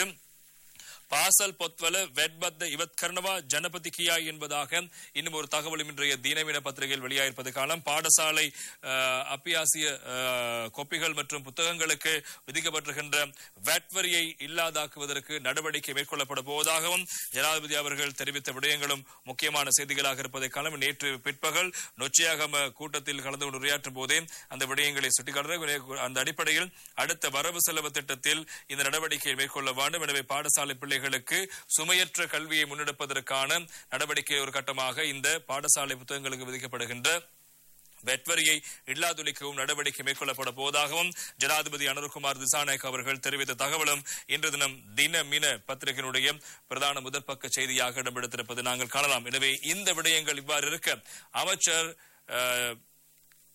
பாசல் பொத்வல வெட்பத்த இவத் கர்ணவா ஜனபதி கியா என்பதாக இன்னும் ஒரு தகவலும் இன்றைய தீனவீன பத்திரிகையில் வெளியாயிருப்பது காலம் பாடசாலை அஹ், அப்பியாசிய அஹ், கொப்பிகள் மற்றும் புத்தகங்களுக்கு விதிக்கப்பட்டிருக்கின்ற வெட் வரியை இல்லாதாக்குவதற்கு நடவடிக்கை மேற்கொள்ளப்பட போவதாகவும் ஜனாதிபதி அவர்கள் தெரிவித்த விடயங்களும் முக்கியமான செய்திகளாக இருப்பதை காலம் நேற்று பிற்பகல் நொச்சியாகம கூட்டத்தில் கலந்து கொண்டு உரையாற்றும் போதே அந்த விடயங்களை சுட்டிக்காட்டுகிறார் அந்த அடிப்படையில் அடுத்த வரவு செலவு திட்டத்தில் இந்த நடவடிக்கையை மேற்கொள்ள வேண்டும் எனவே பாடசாலை பிள்ளைகளுக்கு சுமையற்ற கல்வியை முன்னெடுப்பதற்கான நடவடிக்கை ஒரு கட்டமாக இந்த பாடசாலை புத்தகங்களுக்கு விதிக்கப்படுகின்ற வெட்வரியை இல்லாதொழிக்கவும் நடவடிக்கை மேற்கொள்ளப்பட போவதாகவும் ஜனாதிபதி அனுர்குமார் திசாநாயக் அவர்கள் தெரிவித்த தகவலும் இன்று தினம் தினமின பத்திரிகையினுடைய பிரதான முதற் பக்க செய்தியாக இடம்பெடுத்திருப்பது நாங்கள் காணலாம் எனவே இந்த விடயங்கள் இவ்வாறு இருக்க அமைச்சர் அஹ்,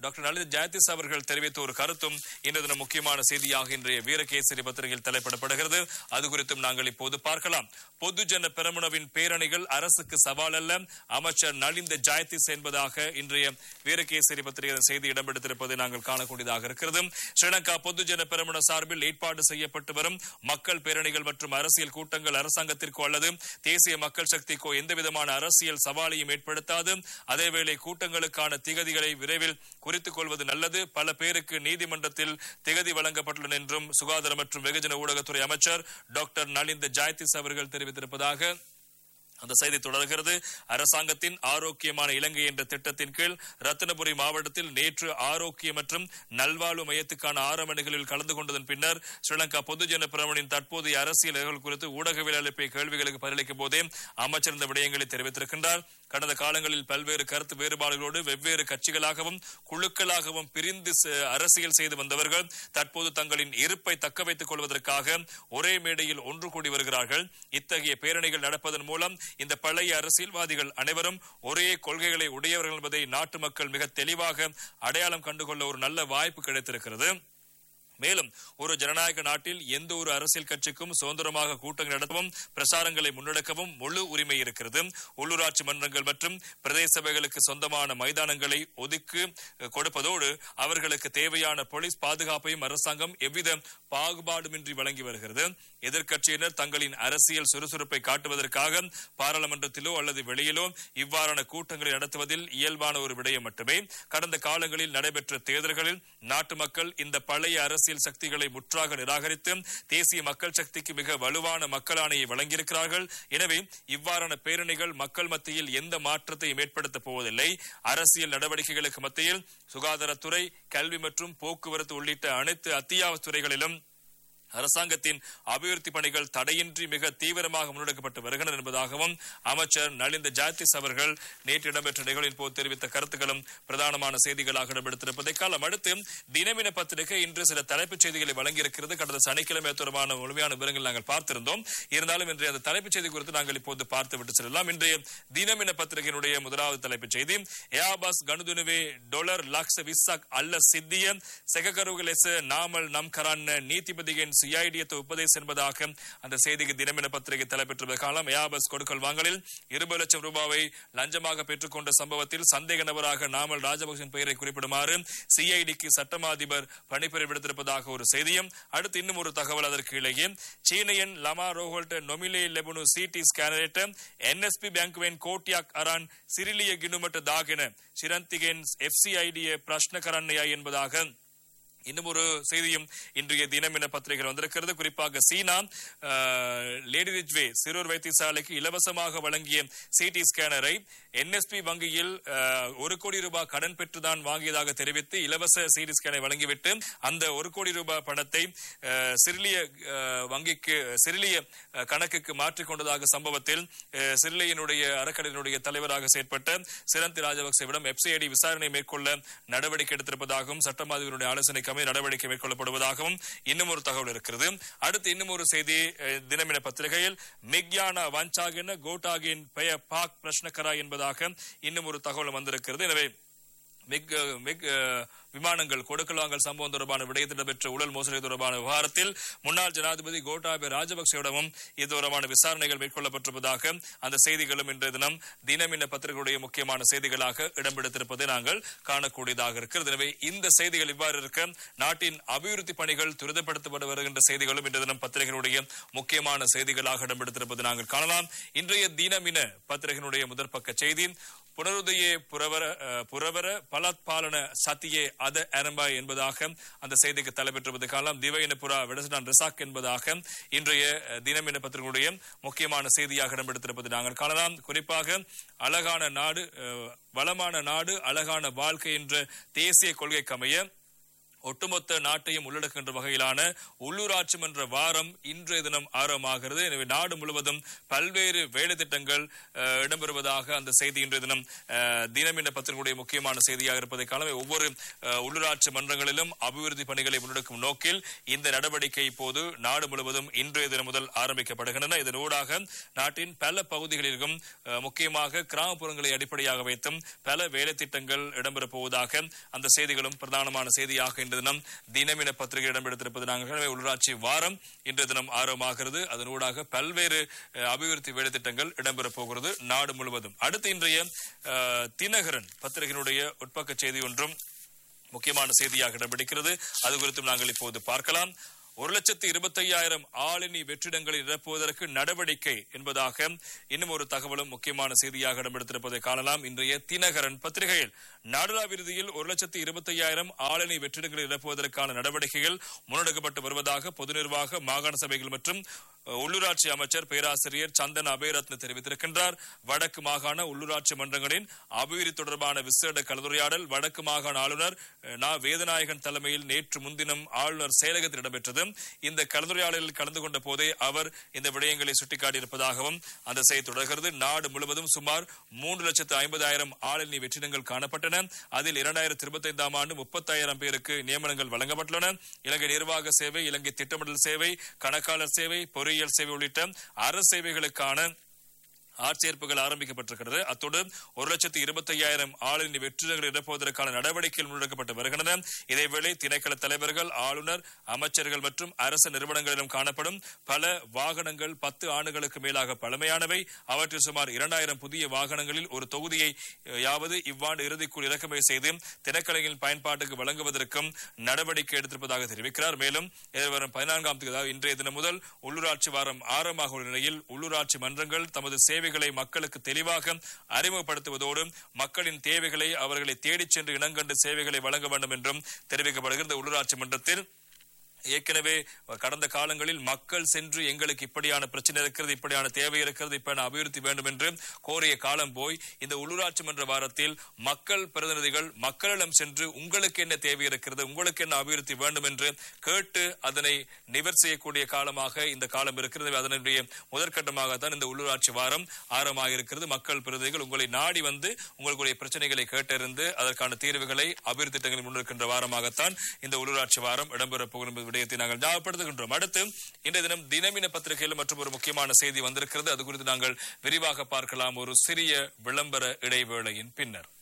டாக்டர் நளித ஜெயதிஸ் அவர்கள் தெரிவித்த ஒரு கருத்தும் இன்று தினம் முக்கியமான செய்தியாக இன்றைய வீரகேசரி பத்திரிகையில் தலைப்பிடப்படுகிறது அது குறித்தும் நாங்கள் இப்போது பார்க்கலாம் பொதுஜன பெரமுனவின் பேரணிகள் அரசுக்கு சவால் அல்ல அமைச்சர் நலிந்த ஜெயதிஸ் என்பதாக இன்றைய வீரகேசரி பத்திரிகை செய்தி இடம்பெடுத்திருப்பதை நாங்கள் காணக்கூடியதாக இருக்கிறது ஸ்ரீலங்கா பொதுஜன பெரமுன சார்பில் ஏற்பாடு செய்யப்பட்டு வரும் மக்கள் பேரணிகள் மற்றும் அரசியல் கூட்டங்கள் அரசாங்கத்திற்கோ அல்லது தேசிய மக்கள் சக்திக்கோ எந்தவிதமான அரசியல் சவாலையும் ஏற்படுத்தாது அதேவேளை கூட்டங்களுக்கான திகதிகளை விரைவில் குறித்துக் கொள்வது நல்லது பல பேருக்கு நீதிமன்றத்தில் திகதி வழங்கப்பட்டுள்ளன என்றும் சுகாதார மற்றும் வெகுஜன ஊடகத்துறை அமைச்சர் டாக்டர் நலிந்த ஜாயதிஸ் அவர்கள் தெரிவித்திருப்பதாக அந்த செய்தி தொடர்கிறது அரசாங்கத்தின் ஆரோக்கியமான இலங்கை என்ற திட்டத்தின் கீழ் ரத்தினபுரி மாவட்டத்தில் நேற்று ஆரோக்கிய மற்றும் நல்வாழ்வு மையத்துக்கான ஆரம்ப நிகழ்வில் கலந்து கொண்டதன் பின்னர் ஸ்ரீலங்கா பொதுஜன பிரமணின் தற்போதைய அரசியல் நிகழ்வுகள் குறித்து ஊடகவியல் கேள்விகளுக்கு பதிலளிக்கும் போதே அமைச்சர் இந்த விடயங்களை தெரிவித்திருக்கின்றார் கடந்த காலங்களில் பல்வேறு கருத்து வேறுபாடுகளோடு வெவ்வேறு கட்சிகளாகவும் குழுக்களாகவும் பிரிந்து ச- அரசியல் செய்து வந்தவர்கள் தற்போது தங்களின் இருப்பை தக்க வைத்துக் கொள்வதற்காக ஒரே மேடையில் ஒன்று கூடி வருகிறார்கள் இத்தகைய பேரணிகள் நடப்பதன் மூலம் இந்த பழைய அரசியல்வாதிகள் அனைவரும் ஒரே கொள்கைகளை உடையவர்கள் என்பதை நாட்டு மக்கள் மிக தெளிவாக அடையாளம் கண்டுகொள்ள ஒரு நல்ல வாய்ப்பு கிடைத்திருக்கிறது மேலும் ஒரு ஜனநாயக நாட்டில் எந்த ஒரு அரசியல் கட்சிக்கும் சுதந்திரமாக கூட்டங்கள் நடத்தவும் பிரசாரங்களை முன்னெடுக்கவும் முழு உரிமை இருக்கிறது உள்ளூராட்சி மன்றங்கள் மற்றும் பிரதேச சபைகளுக்கு சொந்தமான மைதானங்களை ஒதுக்கு அஹ், கொடுப்பதோடு அவர்களுக்கு தேவையான போலீஸ் பாதுகாப்பையும் அரசாங்கம் எவ்வித பாகுபாடுமின்றி வழங்கி வருகிறது எதிர்க்கட்சியினர் தங்களின் அரசியல் சுறுசுறுப்பை காட்டுவதற்காக பாராளுமன்றத்திலோ அல்லது வெளியிலோ இவ்வாறான கூட்டங்களை நடத்துவதில் இயல்பான ஒரு விடயம் மட்டுமே கடந்த காலங்களில் நடைபெற்ற தேர்தல்களில் நாட்டு மக்கள் இந்த பழைய அரசியல் சக்திகளை முற்றாக நிராகரித்து தேசிய மக்கள் சக்திக்கு மிக வலுவான மக்கள் ஆணையை வழங்கியிருக்கிறார்கள் எனவே இவ்வாறான பேரணிகள் மக்கள் மத்தியில் எந்த மாற்றத்தையும் ஏற்படுத்தப் போவதில்லை அரசியல் நடவடிக்கைகளுக்கு மத்தியில் சுகாதாரத்துறை கல்வி மற்றும் போக்குவரத்து உள்ளிட்ட அனைத்து அத்தியாவசிய துறைகளிலும் அரசாங்கத்தின் அபிவிருத்தி பணிகள் தடையின்றி மிக தீவிரமாக முன்னெடுக்கப்பட்டு வருகின்றன என்பதாகவும் அமைச்சர் நலிந்த ஜாத்திஸ் அவர்கள் நேற்று இடம்பெற்ற நிகழ்வின் போது தெரிவித்த கருத்துக்களும் பிரதானமான செய்திகளாக இடம்பெடுத்திருப்பதை காலம் அடுத்து தினமின பத்திரிகை இன்று சில தலைப்புச் செய்திகளை வழங்கியிருக்கிறது கடந்த சனிக்கிழமை தொடர்பான முழுமையான விவரங்கள் நாங்கள் பார்த்திருந்தோம் இருந்தாலும் இன்றைய அந்த தலைப்புச் செய்தி குறித்து நாங்கள் இப்போது பார்த்து விட்டு செல்லலாம் இன்றைய தினமின பத்திரிகையினுடைய முதலாவது தலைப்புச் செய்தி ஏபாஸ் கணுதுனுவே டொலர் லக்ஷ விசாக் அல்ல சித்திய செககருவு லெச நாமல் நம் கரான் நீதிபதியின் சுயாயிடியத்தை உபதேசம் என்பதாக அந்த செய்திக்கு தினமின பத்திரிகை தலைப்பெற்ற காலம் ஏபாஸ் கொடுக்கல் வாங்கலில் இருபது லட்சம் ரூபாவை லஞ்சமாக பெற்றுக்கொண்ட சம்பவத்தில் சந்தேக நபராக நாமல் ராஜபக்சன் பெயரை குறிப்பிடுமாறு சிஐடிக்கு சட்டமா அதிபர் பணிப்புரை விடுத்திருப்பதாக ஒரு செய்தியும் அடுத்து இன்னும் ஒரு தகவல் அதற்கு இடையே சீனையன் லமா ரோஹோல்ட் நொமிலே லெபனு சிடி ஸ்கேனரேட் என்எஸ்பி பேங்க்வேன் கோட்டியாக் அரான் சிறிலிய கினுமட்ட தாகின சிரந்திகேன் எஃப்சிஐடிய பிரஷ்ன கரண்யா என்பதாக இன்னும் ஒரு செய்தியும் இன்றைய தினமின பத்திரிகையில் வந்திருக்கிறது குறிப்பாக சீனா அஹ், லேடி ரிஜ்வே சிறுவர் வைத்தியசாலைக்கு இலவசமாக வழங்கிய சிடி ஸ்கேனரை என்எஸ்பி வங்கியில் அஹ், ஒரு கோடி ரூபாய் கடன் பெற்றுதான் வாங்கியதாக தெரிவித்து இலவச சிடி ஸ்கேனை வழங்கிவிட்டு அந்த ஒரு கோடி ரூபாய் பணத்தை அஹ், சிறிலிய அஹ், வங்கிக்கு சிறிலிய அஹ், கணக்குக்கு மாற்றிக் கொண்டதாக சம்பவத்தில் அஹ், சிறிலியனுடைய அறக்கட்டளையினுடைய தலைவராக செயற்பட்ட சிரந்தி ராஜபக்சேவிடம் எப்சிஐடி விசாரணை மேற்கொள்ள நடவடிக்கை எடுத்திருப்பதாகவும் சட்டமாதிபருடைய ஆலோசனைக்கு அமைய நடவடிக்கை மேற்கொள்ளப்படுவதாகவும் இன்னும் ஒரு தகவல் இருக்கிறது அடுத்து இன்னும் ஒரு செய்தி அஹ், தினமின பத்திரிகையில் மிக்யானா வஞ்சாகின கோட்டாகின் பெயர் பாக் பிரஷ்னகரா என்பதாக இன்னும் ஒரு தகவல் வந்திருக்கிறது எனவே மிக் மிக் அஹ், விமானங்கள் கொடுக்கல் வாங்கல் சம்பவம் தொடர்பான விடயத்தில் நடைபெற்ற ஊழல் மோசடி தொடர்பான விவகாரத்தில் முன்னாள் ஜனாதிபதி கோட்டாபய ராஜபக்சேவிடமும் இது தொடர்பான விசாரணைகள் மேற்கொள்ளப்பட்டிருப்பதாக அந்த செய்திகளும் இன்றைய தினம் தினமின பத்திரிகையுடைய முக்கியமான செய்திகளாக இடம்பெடுத்திருப்பதை நாங்கள் காணக்கூடியதாக இருக்கிறது எனவே இந்த செய்திகள் இவ்வாறு இருக்க நாட்டின் அபிவிருத்தி பணிகள் துரிதப்படுத்தப்பட்டு வருகின்ற செய்திகளும் இன்றைய தினம் பத்திரிகையினுடைய முக்கியமான செய்திகளாக இடம்பெடுத்திருப்பதை நாங்கள் காணலாம் இன்றைய தினமின பத்திரிகையினுடைய முதற் பக்க செய்தி புனருதயே புரவர அஹ், புரவர பலத்பாலன சத்தியே அத அரம்பா என்பதாக அந்த செய்திக்கு தலைப்பெற்றிருப்பது காலம் திவையின புறா விடசனான் ரிசாக் என்பதாக இன்றைய அஹ், தினமின பத்திரிகையுடைய முக்கியமான செய்தியாக இடம்பெடுத்திருப்பது நாங்கள் காணலாம் குறிப்பாக அழகான நாடு அஹ், வளமான நாடு அழகான வாழ்க்கை என்ற தேசிய கொள்கைக்கு அமைய ஒட்டுமொத்த நாட்டையும் உள்ளடக்குகின்ற வகையிலான உள்ளூராட்சி மன்ற வாரம் இன்றைய தினம் ஆரம்பமாகிறது எனவே நாடு முழுவதும் பல்வேறு வேலை திட்டங்கள் அஹ், இடம்பெறுவதாக அந்த செய்தி இன்றைய தினம் அஹ், தினம் என்ற பத்திரிகையுடைய முக்கியமான செய்தியாக இருப்பதை காணவே ஒவ்வொரு அஹ், உள்ளூராட்சி மன்றங்களிலும் அபிவிருத்தி பணிகளை முன்னெடுக்கும் நோக்கில் இந்த நடவடிக்கை இப்போது நாடு முழுவதும் இன்றைய தினம் முதல் ஆரம்பிக்கப்படுகின்றன இதனூடாக நாட்டின் பல பகுதிகளிலும் அஹ், முக்கியமாக கிராமப்புறங்களை அடிப்படையாக வைத்தும் பல வேலை திட்டங்கள் இடம்பெறப் போவதாக அந்த செய்திகளும் பிரதானமான செய்தியாக இன்று தினம் தினம் என பத்திரிகை இடம்பெடுத்திருப்பது நாங்கள் எனவே உள்ளாட்சி வாரம் இன்றைய தினம் ஆரம்பமாகிறது அதனூடாக பல்வேறு அஹ், அபிவிருத்தி வேலை திட்டங்கள் இடம்பெறப் போகிறது நாடு முழுவதும் அடுத்து இன்றைய அஹ், தினகரன் பத்திரிகையினுடைய உட்பக்க செய்தி ஒன்றும் முக்கியமான செய்தியாக இடம்பிடிக்கிறது அது குறித்தும் நாங்கள் இப்போது பார்க்கலாம் ஒரு லட்சத்து இருபத்தையாயிரம் ஆளினி வெற்றிடங்களை நிரப்புவதற்கு நடவடிக்கை என்பதாக இன்னும் ஒரு தகவலும் முக்கியமான செய்தியாக இடம்பெடுத்திருப்பதை காணலாம் இன்றைய தினகரன் பத்திரிகையில் நாடுலா விருதியில் ஒரு லட்சத்து இருபத்தையாயிரம் ஆளினி வெற்றிடங்களை நிரப்புவதற்கான நடவடிக்கைகள் முன்னெடுக்கப்பட்டு வருவதாக பொது நிர்வாக மாகாண சபைகள் மற்றும் அஹ், உள்ளூராட்சி அமைச்சர் பேராசிரியர் சந்தன் அபேரத்ன தெரிவித்திருக்கின்றார் வடக்கு மாகாண உள்ளூராட்சி மன்றங்களின் அபிவிருத்தி தொடர்பான விசேட கலந்துரையாடல் வடக்கு மாகாண ஆளுநர் அஹ், நா வேதநாயகன் தலைமையில் நேற்று முன்தினம் ஆளுநர் செயலகத்தில் இடம்பெற்றது இந்த கலந்துரையாடலில் கலந்து கொண்ட போதே அவர் இந்த விடயங்களை சுட்டிக்காட்டியிருப்பதாகவும் அந்த செய்தி தொடர்கிறது நாடு முழுவதும் சுமார் மூன்று லட்சத்து ஐம்பதாயிரம் ஆளினி வெற்றிடங்கள் காணப்பட்டன அதில் இரண்டாயிரத்தி இருபத்தைந்தாம் ஆண்டு முப்பத்தாயிரம் பேருக்கு நியமனங்கள் வழங்கப்பட்டுள்ளன இலங்கை நிர்வாக சேவை இலங்கை திட்டமிடல் சேவை கணக்காளர் சேவை பொறியியல் சேவை உள்ளிட்ட அரசு சேவைகளுக்கான ஆட்சேர்ப்புகள் ஆரம்பிக்கப்பட்டிருக்கிறது அத்தோடு ஒரு லட்சத்து இருபத்தையாயிரம் ஆளின் வெற்றிடங்கள் நிரப்புவதற்கான நடவடிக்கைகள் முன்னெடுக்கப்பட்டு வருகின்றன இதேவேளை திணைக்கள தலைவர்கள் ஆளுநர் அமைச்சர்கள் மற்றும் அரசு நிறுவனங்களிலும் காணப்படும் பல வாகனங்கள் பத்து ஆண்டுகளுக்கு மேலாக பழமையானவை அவற்றில் சுமார் இரண்டாயிரம் புதிய வாகனங்களில் ஒரு தொகுதியை அஹ், யாவது இவ்வாண்டு இறுதிக்குள் இறக்குமதி செய்து திணைக்களங்களின் பயன்பாட்டுக்கு வழங்குவதற்கும் நடவடிக்கை எடுத்திருப்பதாக தெரிவிக்கிறார் மேலும் எதிர்வரும் பதினான்காம் தேதி அதாவது இன்றைய தினம் முதல் உள்ளூராட்சி வாரம் ஆரம்பமாக உள்ள நிலையில் உள்ளூராட்சி மன்றங்கள் தமது சேவைகளை மக்களுக்கு தெளிவாக அறிமுகப்படுத்துவதோடு மக்களின் தேவைகளை அவர்களை தேடிச் சென்று இனங்கண்டு சேவைகளை வழங்க வேண்டும் என்றும் தெரிவிக்கப்படுகிறது உள்ளூராட்சி மன்றத்தில் ஏற்கனவே கடந்த காலங்களில் மக்கள் சென்று எங்களுக்கு இப்படியான பிரச்சனை இருக்கிறது இப்படியான தேவை இருக்கிறது இப்படியான அபிவிருத்தி வேண்டும் என்று கோரிய காலம் போய் இந்த உள்ளூராட்சி மன்ற வாரத்தில் மக்கள் பிரதிநிதிகள் மக்களிடம் சென்று உங்களுக்கு என்ன தேவை இருக்கிறது உங்களுக்கு என்ன அபிவிருத்தி வேண்டும் என்று கேட்டு அதனை நிவர் செய்யக்கூடிய காலமாக இந்த காலம் இருக்கிறது அதனுடைய முதற்கட்டமாக தான் இந்த உள்ளூராட்சி வாரம் ஆரம்பமாக இருக்கிறது மக்கள் பிரதிநிதிகள் உங்களை நாடி வந்து உங்களுடைய பிரச்சனைகளை கேட்டறிந்து அதற்கான தீர்வுகளை அபிவிருத்தி திட்டங்களை முன்னிற்கின்ற வாரமாகத்தான் இந்த உள்ளூராட்சி வாரம் இடம்பெறப் போகும் என்பது விடயத்தை நாங்கள் ஞாபகப்படுத்துகின்றோம் அடுத்து இன்றைய தினம் தினமின பத்திரிகையில் மற்றும் ஒரு முக்கியமான செய்தி வந்திருக்கிறது அது குறித்து நாங்கள் விரிவாக பார்க்கலாம் ஒரு சிறிய விளம்பர இடைவேளையின் பின்னர்